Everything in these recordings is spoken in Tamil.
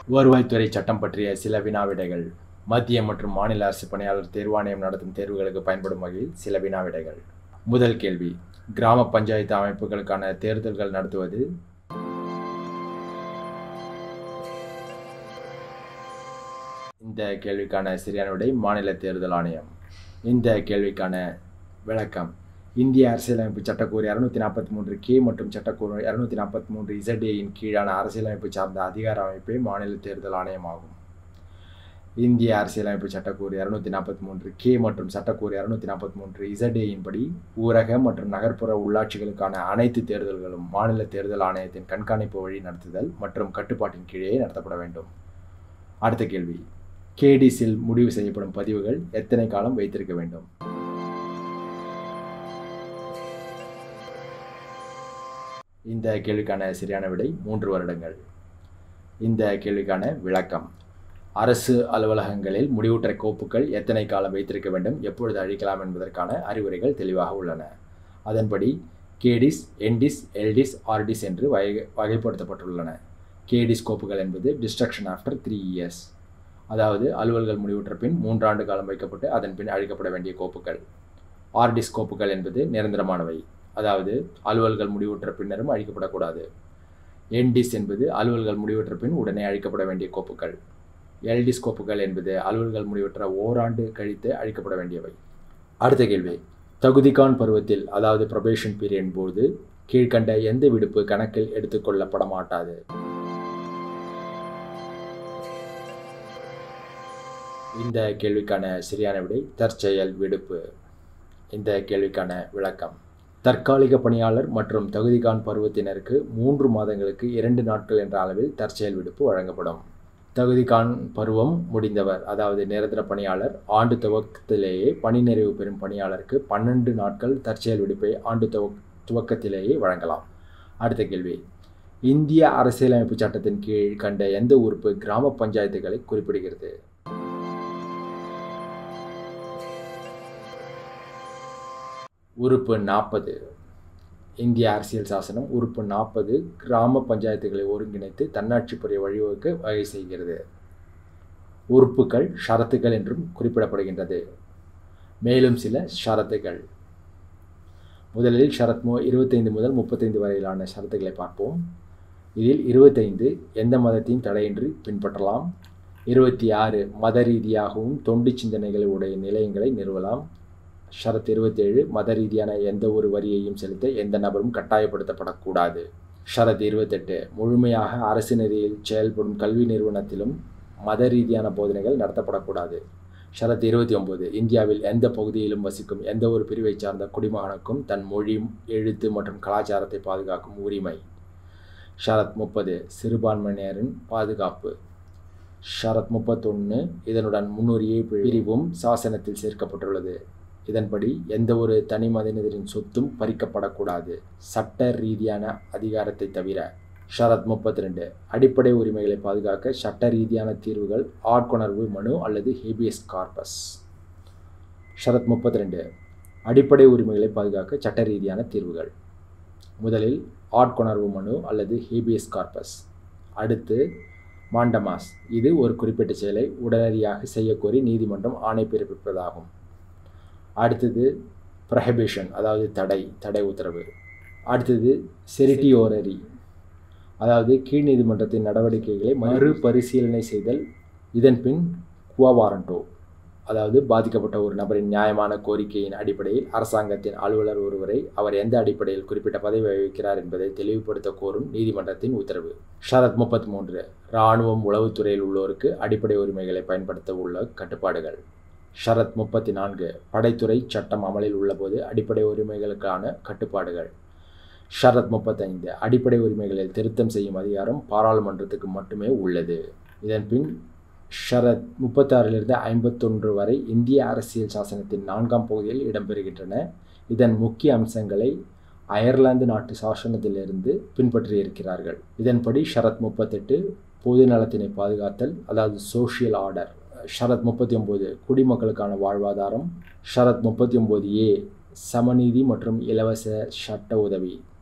வருவாய்த்துறை சட்டம் பற்றிய சில வினாவிடைகள் மத்திய மற்றும் மாநில அரசு பணியாளர் தேர்வாணையம் நடத்தும் தேர்வுகளுக்கு பயன்படும் வகையில் சில வினாவிடைகள் முதல் கேள்வி கிராம பஞ்சாயத்து அமைப்புகளுக்கான தேர்தல்கள் நடத்துவது இந்த கேள்விக்கான சரியான விடை மாநில தேர்தல் ஆணையம் இந்த கேள்விக்கான விளக்கம் இந்திய அரசியலமைப்பு சட்டக்கூறு இரநூத்தி நாற்பத்தி மூன்று கே மற்றும் சட்டக்கூறு இரநூத்தி நாற்பத்தி மூன்று இசட்ஏயின் கீழான அரசியலமைப்பு சார்ந்த அதிகார அமைப்பே மாநில தேர்தல் ஆணையம் ஆகும் இந்திய அரசியலமைப்பு சட்டக்கூறு இரநூத்தி நாற்பத்தி மூன்று கே மற்றும் சட்டக்கூறு இரநூத்தி நாற்பத்தி மூன்று இசட்ஏயின் படி ஊரக மற்றும் நகர்ப்புற உள்ளாட்சிகளுக்கான அனைத்து தேர்தல்களும் மாநில தேர்தல் ஆணையத்தின் கண்காணிப்பு வழி நடத்துதல் மற்றும் கட்டுப்பாட்டின் கீழே நடத்தப்பட வேண்டும் அடுத்த கேள்வி கேடிஸில் முடிவு செய்யப்படும் பதிவுகள் எத்தனை காலம் வைத்திருக்க வேண்டும் இந்த கேள்விக்கான சரியான விடை மூன்று வருடங்கள் இந்த கேள்விக்கான விளக்கம் அரசு அலுவலகங்களில் முடிவுற்ற கோப்புகள் எத்தனை காலம் வைத்திருக்க வேண்டும் எப்பொழுது அழிக்கலாம் என்பதற்கான அறிவுரைகள் தெளிவாக உள்ளன அதன்படி கேடிஸ் என்டிஸ் எல்டிஸ் ஆர்டிஸ் என்று வகை வகைப்படுத்தப்பட்டுள்ளன கேடிஸ் கோப்புகள் என்பது டிஸ்ட்ரக்ஷன் ஆஃப்டர் த்ரீ இயர்ஸ் அதாவது அலுவல்கள் முடிவுற்ற பின் மூன்றாண்டு காலம் வைக்கப்பட்டு அதன் பின் அழிக்கப்பட வேண்டிய கோப்புகள் ஆர்டிஸ் கோப்புகள் என்பது நிரந்தரமானவை அதாவது அலுவல்கள் முடிவுற்ற பின்னரும் அழிக்கப்படக்கூடாது என்டிஸ் என்பது அலுவல்கள் முடிவுற்ற பின் உடனே அழிக்கப்பட வேண்டிய கோப்புகள் எல்டிஸ் கோப்புகள் என்பது அலுவல்கள் முடிவுற்ற ஓராண்டு கழித்து அழிக்கப்பட வேண்டியவை அடுத்த கேள்வி தகுதிகான் பருவத்தில் அதாவது ப்ரொபேஷன் பீரியட் போது கீழ்கண்ட எந்த விடுப்பு கணக்கில் எடுத்துக்கொள்ளப்பட மாட்டாது இந்த கேள்விக்கான சரியான விடை தற்செயல் விடுப்பு இந்த கேள்விக்கான விளக்கம் தற்காலிக பணியாளர் மற்றும் தகுதிகான் பருவத்தினருக்கு மூன்று மாதங்களுக்கு இரண்டு நாட்கள் என்ற அளவில் தற்செயல் விடுப்பு வழங்கப்படும் தகுதிகான் பருவம் முடிந்தவர் அதாவது நிரந்தர பணியாளர் ஆண்டு துவக்கத்திலேயே பணி நிறைவு பெறும் பணியாளருக்கு பன்னெண்டு நாட்கள் தற்செயல் விடுப்பை ஆண்டு துவக் துவக்கத்திலேயே வழங்கலாம் அடுத்த கேள்வி இந்திய அரசியலமைப்பு சட்டத்தின் கீழ் கண்ட எந்த உறுப்பு கிராம பஞ்சாயத்துகளை குறிப்பிடுகிறது உறுப்பு நாற்பது இந்திய அரசியல் சாசனம் உறுப்பு நாற்பது கிராம பஞ்சாயத்துகளை ஒருங்கிணைத்து தன்னாட்சி புரிய வழிவகுக்க வகை செய்கிறது உறுப்புகள் ஷரத்துகள் என்றும் குறிப்பிடப்படுகின்றது மேலும் சில ஷரத்துகள் முதலில் ஷரத் மோ இருபத்தைந்து முதல் முப்பத்தைந்து வரையிலான ஷரத்துகளை பார்ப்போம் இதில் இருபத்தைந்து எந்த மதத்தையும் தடையின்றி பின்பற்றலாம் இருபத்தி ஆறு மத ரீதியாகவும் தொண்டு சிந்தனைகளை உடைய நிலையங்களை நிறுவலாம் ஷரத் இருபத்தேழு மத ரீதியான எந்த ஒரு வரியையும் செலுத்த எந்த நபரும் கட்டாயப்படுத்தப்படக்கூடாது ஷரத் இருபத்தெட்டு முழுமையாக அரசு நெறியில் செயல்படும் கல்வி நிறுவனத்திலும் மத ரீதியான போதனைகள் நடத்தப்படக்கூடாது ஷரத் இருபத்தி ஒன்பது இந்தியாவில் எந்த பகுதியிலும் வசிக்கும் எந்த ஒரு பிரிவை சார்ந்த குடிமகனுக்கும் தன் மொழி எழுத்து மற்றும் கலாச்சாரத்தை பாதுகாக்கும் உரிமை ஷரத் முப்பது சிறுபான்மையினரின் பாதுகாப்பு ஷரத் முப்பத்தொன்று இதனுடன் முன்னுரிமை பிரிவும் சாசனத்தில் சேர்க்கப்பட்டுள்ளது இதன்படி எந்த ஒரு தனி மனிதரின் சொத்தும் பறிக்கப்படக்கூடாது சட்ட ரீதியான அதிகாரத்தை தவிர ஷரத் முப்பத்தி ரெண்டு அடிப்படை உரிமைகளை பாதுகாக்க சட்ட ரீதியான தீர்வுகள் ஆட்கொணர்வு மனு அல்லது ஹேபியஸ் கார்பஸ் ஷரத் முப்பத்தி ரெண்டு அடிப்படை உரிமைகளை பாதுகாக்க சட்ட ரீதியான தீர்வுகள் முதலில் ஆட்கொணர்வு மனு அல்லது ஹேபியஸ் கார்பஸ் அடுத்து மாண்டமாஸ் இது ஒரு குறிப்பிட்ட செயலை உடனடியாக செய்யக்கோரி நீதிமன்றம் ஆணை பிறப்பிப்பதாகும் அடுத்தது ப்ரஹபிஷன் அதாவது தடை தடை உத்தரவு அடுத்தது செரிட்டியோரரி அதாவது கீழ் நீதிமன்றத்தின் நடவடிக்கைகளை மறுபரிசீலனை செய்தல் இதன் பின் குவா வாரண்டோ அதாவது பாதிக்கப்பட்ட ஒரு நபரின் நியாயமான கோரிக்கையின் அடிப்படையில் அரசாங்கத்தின் அலுவலர் ஒருவரை அவர் எந்த அடிப்படையில் குறிப்பிட்ட பதவி வகிக்கிறார் என்பதை தெளிவுபடுத்த கோரும் நீதிமன்றத்தின் உத்தரவு ஷரத் முப்பத்தி மூன்று இராணுவம் உளவுத்துறையில் உள்ளோருக்கு அடிப்படை உரிமைகளை பயன்படுத்த உள்ள கட்டுப்பாடுகள் ஷரத் முப்பத்தி நான்கு படைத்துறை சட்டம் அமலில் உள்ளபோது அடிப்படை உரிமைகளுக்கான கட்டுப்பாடுகள் ஷரத் முப்பத்தைந்து அடிப்படை உரிமைகளில் திருத்தம் செய்யும் அதிகாரம் பாராளுமன்றத்துக்கு மட்டுமே உள்ளது இதன் பின் ஷரத் முப்பத்தாறிலிருந்து ஐம்பத்தொன்று வரை இந்திய அரசியல் சாசனத்தின் நான்காம் பகுதியில் இடம்பெறுகின்றன இதன் முக்கிய அம்சங்களை அயர்லாந்து நாட்டு சாசனத்திலிருந்து பின்பற்றியிருக்கிறார்கள் இதன்படி ஷரத் முப்பத்தெட்டு பொது நலத்தினை பாதுகாத்தல் அதாவது சோஷியல் ஆர்டர் ஷரத் முப்பத்தி ஒம்பது குடிமக்களுக்கான வாழ்வாதாரம் ஷரத் முப்பத்தி ஒம்பது ஏ சமநீதி மற்றும் இலவச சட்ட உதவி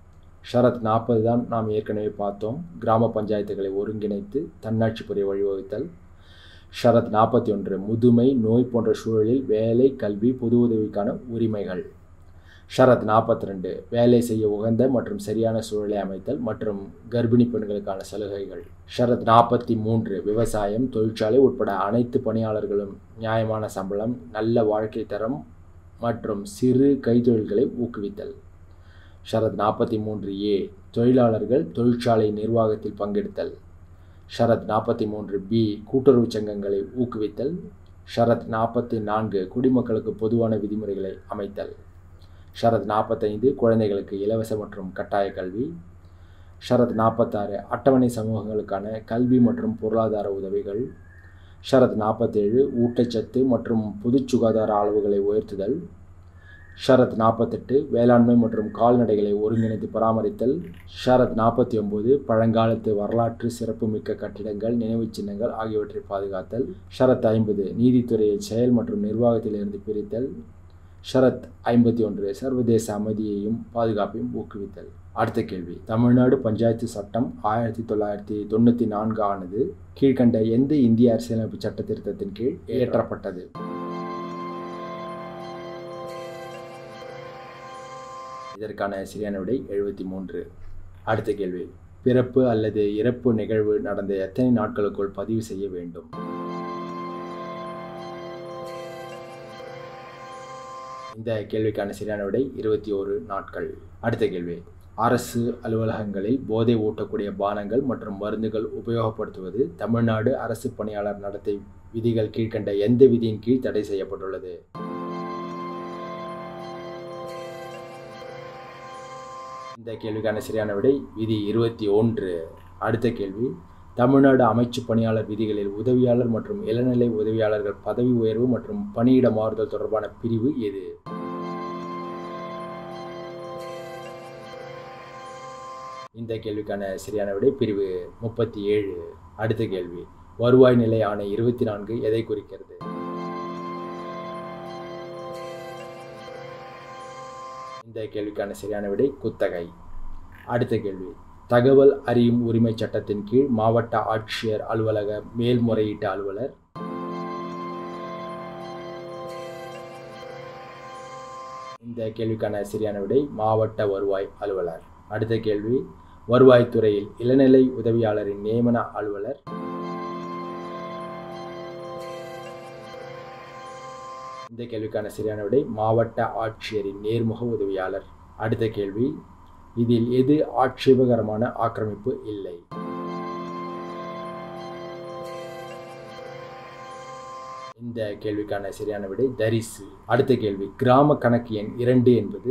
ஷரத் நாற்பது தான் நாம் ஏற்கனவே பார்த்தோம் கிராம பஞ்சாயத்துகளை ஒருங்கிணைத்து தன்னாட்சி புரிய வழிவகுத்தல் ஷரத் நாற்பத்தி ஒன்று முதுமை நோய் போன்ற சூழலில் வேலை கல்வி பொது உதவிக்கான உரிமைகள் ஷரத் நாற்பத்தி ரெண்டு வேலை செய்ய உகந்த மற்றும் சரியான சூழலை அமைத்தல் மற்றும் கர்ப்பிணி பெண்களுக்கான சலுகைகள் ஷரத் நாற்பத்தி மூன்று விவசாயம் தொழிற்சாலை உட்பட அனைத்து பணியாளர்களும் நியாயமான சம்பளம் நல்ல வாழ்க்கை தரம் மற்றும் சிறு கைத்தொழில்களை ஊக்குவித்தல் ஷரத் நாற்பத்தி மூன்று ஏ தொழிலாளர்கள் தொழிற்சாலை நிர்வாகத்தில் பங்கெடுத்தல் ஷரத் நாற்பத்தி மூன்று பி கூட்டுறவு சங்கங்களை ஊக்குவித்தல் ஷரத் நாற்பத்தி நான்கு குடிமக்களுக்கு பொதுவான விதிமுறைகளை அமைத்தல் ஷரத் நாற்பத்தைந்து குழந்தைகளுக்கு இலவச மற்றும் கட்டாய கல்வி ஷரத் நாற்பத்தாறு அட்டவணை சமூகங்களுக்கான கல்வி மற்றும் பொருளாதார உதவிகள் ஷரத் நாற்பத்தேழு ஊட்டச்சத்து மற்றும் பொது சுகாதார அளவுகளை உயர்த்துதல் ஷரத் நாற்பத்தெட்டு வேளாண்மை மற்றும் கால்நடைகளை ஒருங்கிணைத்து பராமரித்தல் ஷரத் நாற்பத்தி ஒம்பது பழங்காலத்து வரலாற்று சிறப்புமிக்க கட்டிடங்கள் நினைவுச் சின்னங்கள் ஆகியவற்றை பாதுகாத்தல் ஷரத் ஐம்பது நீதித்துறையை செயல் மற்றும் நிர்வாகத்திலிருந்து பிரித்தல் ஷரத் ஐம்பத்தி ஒன்று சர்வதேச அமைதியையும் பாதுகாப்பையும் ஊக்குவித்தல் அடுத்த கேள்வி தமிழ்நாடு பஞ்சாயத்து சட்டம் ஆயிரத்தி தொள்ளாயிரத்தி தொண்ணூற்றி நான்கு ஆனது கீழ்கண்ட எந்த இந்திய அரசியலமைப்பு சட்ட திருத்தத்தின் கீழ் இயற்றப்பட்டது இதற்கான சரியான விடை எழுபத்தி மூன்று அடுத்த கேள்வி பிறப்பு அல்லது இறப்பு நிகழ்வு நடந்த எத்தனை நாட்களுக்குள் பதிவு செய்ய வேண்டும் இந்த கேள்விக்கான சரியான விடை இருபத்தி ஓரு நாட்கள் அடுத்த கேள்வி அரசு அலுவலகங்களில் போதை ஊட்டக்கூடிய பானங்கள் மற்றும் மருந்துகள் உபயோகப்படுத்துவது தமிழ்நாடு அரசு பணியாளர் நடத்தை விதிகள் கீழ்கண்ட எந்த விதியின் கீழ் தடை செய்யப்பட்டுள்ளது இந்த கேள்விக்கான சரியான விடை விதி இருபத்தி ஒன்று அடுத்த கேள்வி தமிழ்நாடு அமைச்சு பணியாளர் விதிகளில் உதவியாளர் மற்றும் இளநிலை உதவியாளர்கள் பதவி உயர்வு மற்றும் பணியிட மாறுதல் தொடர்பான பிரிவு எது இந்த கேள்விக்கான சரியான விடை பிரிவு முப்பத்தி ஏழு அடுத்த கேள்வி வருவாய் நிலை ஆணை இருபத்தி நான்கு எதை குறிக்கிறது இந்த கேள்விக்கான சரியான விடை குத்தகை அடுத்த கேள்வி தகவல் அறியும் உரிமை சட்டத்தின் கீழ் மாவட்ட ஆட்சியர் அலுவலக மேல்முறையீட்டு அலுவலர் இந்த கேள்விக்கான சரியான விடை மாவட்ட வருவாய் அலுவலர் அடுத்த கேள்வி வருவாய்த்துறையில் இளநிலை உதவியாளரின் நியமன அலுவலர் இந்த கேள்விக்கான சரியான விடை மாவட்ட ஆட்சியரின் நேர்முக உதவியாளர் அடுத்த கேள்வி இதில் எது ஆட்சேபகரமான ஆக்கிரமிப்பு இல்லை இந்த கேள்விக்கான சரியான விடை தரிசு அடுத்த கேள்வி கிராம கணக்கு எண் இரண்டு என்பது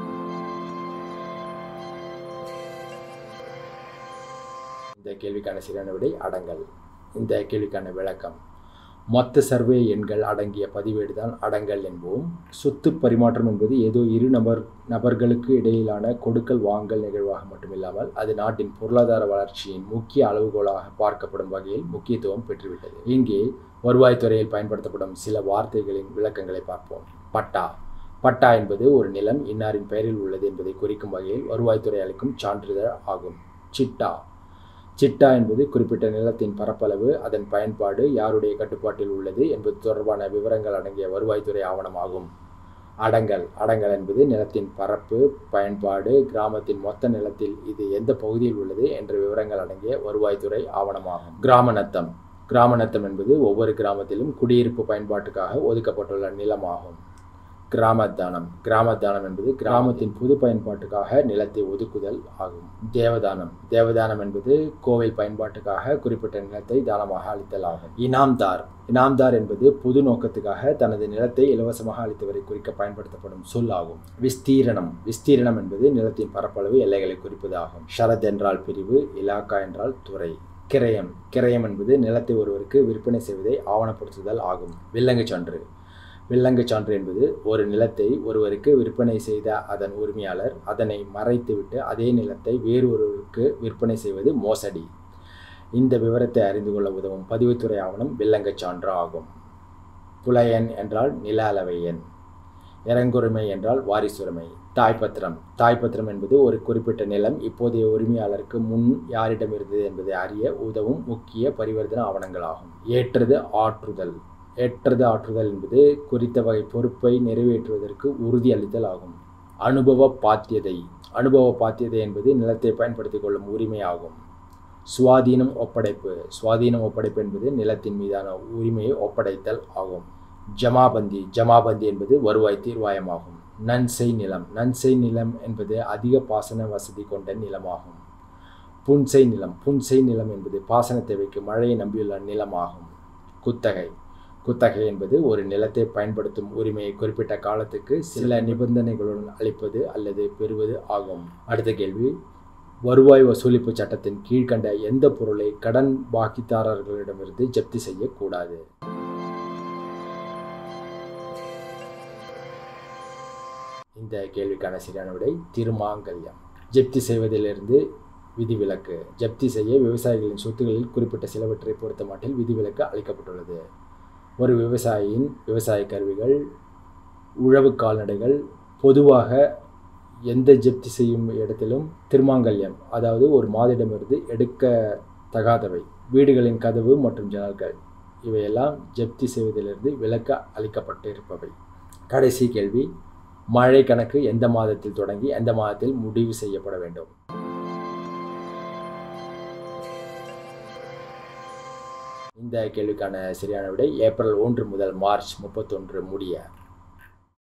இந்த கேள்விக்கான சரியான விடை அடங்கல் இந்த கேள்விக்கான விளக்கம் மொத்த சர்வே எண்கள் அடங்கிய பதிவேடு தான் அடங்கல் என்போம் சொத்து பரிமாற்றம் என்பது ஏதோ இரு நபர் நபர்களுக்கு இடையிலான கொடுக்கல் வாங்கல் நிகழ்வாக மட்டுமில்லாமல் அது நாட்டின் பொருளாதார வளர்ச்சியின் முக்கிய அளவுகோலாக பார்க்கப்படும் வகையில் முக்கியத்துவம் பெற்றுவிட்டது இங்கே வருவாய்த்துறையில் பயன்படுத்தப்படும் சில வார்த்தைகளின் விளக்கங்களை பார்ப்போம் பட்டா பட்டா என்பது ஒரு நிலம் இன்னாரின் பெயரில் உள்ளது என்பதை குறிக்கும் வகையில் வருவாய்த்துறை அளிக்கும் சான்றிதழ் ஆகும் சிட்டா சிட்டா என்பது குறிப்பிட்ட நிலத்தின் பரப்பளவு அதன் பயன்பாடு யாருடைய கட்டுப்பாட்டில் உள்ளது என்பது தொடர்பான விவரங்கள் அடங்கிய வருவாய்த்துறை ஆவணமாகும் அடங்கல் அடங்கல் என்பது நிலத்தின் பரப்பு பயன்பாடு கிராமத்தின் மொத்த நிலத்தில் இது எந்த பகுதியில் உள்ளது என்ற விவரங்கள் அடங்கிய வருவாய்த்துறை ஆவணமாகும் கிராம நத்தம் கிராம நத்தம் என்பது ஒவ்வொரு கிராமத்திலும் குடியிருப்பு பயன்பாட்டுக்காக ஒதுக்கப்பட்டுள்ள நிலமாகும் கிராமத்தானம் கிராமத்தானம் என்பது கிராமத்தின் பொது பயன்பாட்டுக்காக நிலத்தை ஒதுக்குதல் ஆகும் தேவதானம் தேவதானம் என்பது கோவில் பயன்பாட்டுக்காக குறிப்பிட்ட நிலத்தை தானமாக அளித்தல் ஆகும் இனாம்தார் இனாம்தார் என்பது பொது நோக்கத்துக்காக தனது நிலத்தை இலவசமாக அளித்தவரை குறிக்க பயன்படுத்தப்படும் சொல் ஆகும் விஸ்தீரணம் விஸ்தீரணம் என்பது நிலத்தின் பரப்பளவு எல்லைகளை குறிப்பது ஆகும் ஷரத் என்றால் பிரிவு இலாக்கா என்றால் துறை கிரயம் கிரயம் என்பது நிலத்தை ஒருவருக்கு விற்பனை செய்வதை ஆவணப்படுத்துதல் ஆகும் வில்லங்கு சான்று வில்லங்கு சான்று என்பது ஒரு நிலத்தை ஒருவருக்கு விற்பனை செய்த அதன் உரிமையாளர் அதனை மறைத்துவிட்டு அதே நிலத்தை வேறு ஒருவருக்கு விற்பனை செய்வது மோசடி இந்த விவரத்தை அறிந்து கொள்ள உதவும் பதிவுத்துறை ஆவணம் வில்லங்கு சான்று ஆகும் புலையன் என்றால் நில அளவை எண் இறங்குரிமை என்றால் வாரிசுரிமை தாய்ப்பத்திரம் தாய்ப்பத்திரம் என்பது ஒரு குறிப்பிட்ட நிலம் இப்போதைய உரிமையாளருக்கு முன் யாரிடம் இருந்தது என்பதை அறிய உதவும் முக்கிய பரிவர்த்தன ஆவணங்களாகும் ஏற்றது ஆற்றுதல் ஏற்றது ஆற்றுதல் என்பது குறித்த வகை பொறுப்பை நிறைவேற்றுவதற்கு உறுதி அளித்தல் ஆகும் அனுபவ பாத்தியதை அனுபவ பாத்தியதை என்பது நிலத்தை பயன்படுத்திக் கொள்ளும் உரிமை ஆகும் சுவாதீனம் ஒப்படைப்பு சுவாதீனம் ஒப்படைப்பு என்பது நிலத்தின் மீதான உரிமையை ஒப்படைத்தல் ஆகும் ஜமாபந்தி ஜமாபந்தி என்பது வருவாய் தீர்வாயமாகும் நன்செய் நிலம் நன்செய் நிலம் என்பது அதிக பாசன வசதி கொண்ட நிலமாகும் புன்செய் நிலம் புன்செய் நிலம் என்பது பாசன தேவைக்கு மழையை நம்பியுள்ள நிலமாகும் குத்தகை குத்தகை என்பது ஒரு நிலத்தை பயன்படுத்தும் உரிமையை குறிப்பிட்ட காலத்துக்கு சில நிபந்தனைகளுடன் அளிப்பது அல்லது பெறுவது ஆகும் அடுத்த கேள்வி வருவாய் வசூலிப்பு சட்டத்தின் கீழ்கண்ட எந்த பொருளை கடன் பாக்கிதாரர்களிடமிருந்து ஜப்தி செய்யக்கூடாது இந்த கேள்விக்கான சரியான விடை திருமாங்கல்யம் ஜப்தி செய்வதிலிருந்து விதிவிலக்கு ஜப்தி செய்ய விவசாயிகளின் சொத்துகளில் குறிப்பிட்ட சிலவற்றை பொறுத்த மட்டில் விதிவிலக்கு அளிக்கப்பட்டுள்ளது ஒரு விவசாயியின் விவசாய கருவிகள் உழவு கால்நடைகள் பொதுவாக எந்த ஜப்தி செய்யும் இடத்திலும் திருமாங்கல்யம் அதாவது ஒரு மாதிடமிருந்து எடுக்க தகாதவை வீடுகளின் கதவு மற்றும் ஜன்னல்கள் இவையெல்லாம் ஜப்தி செய்வதிலிருந்து விலக்கு அளிக்கப்பட்டிருப்பவை கடைசி கேள்வி மழை கணக்கு எந்த மாதத்தில் தொடங்கி எந்த மாதத்தில் முடிவு செய்யப்பட வேண்டும் இந்த கேள்விக்கான சரியான விடை ஏப்ரல் ஒன்று முதல் மார்ச் முப்பத்தொன்று முடிய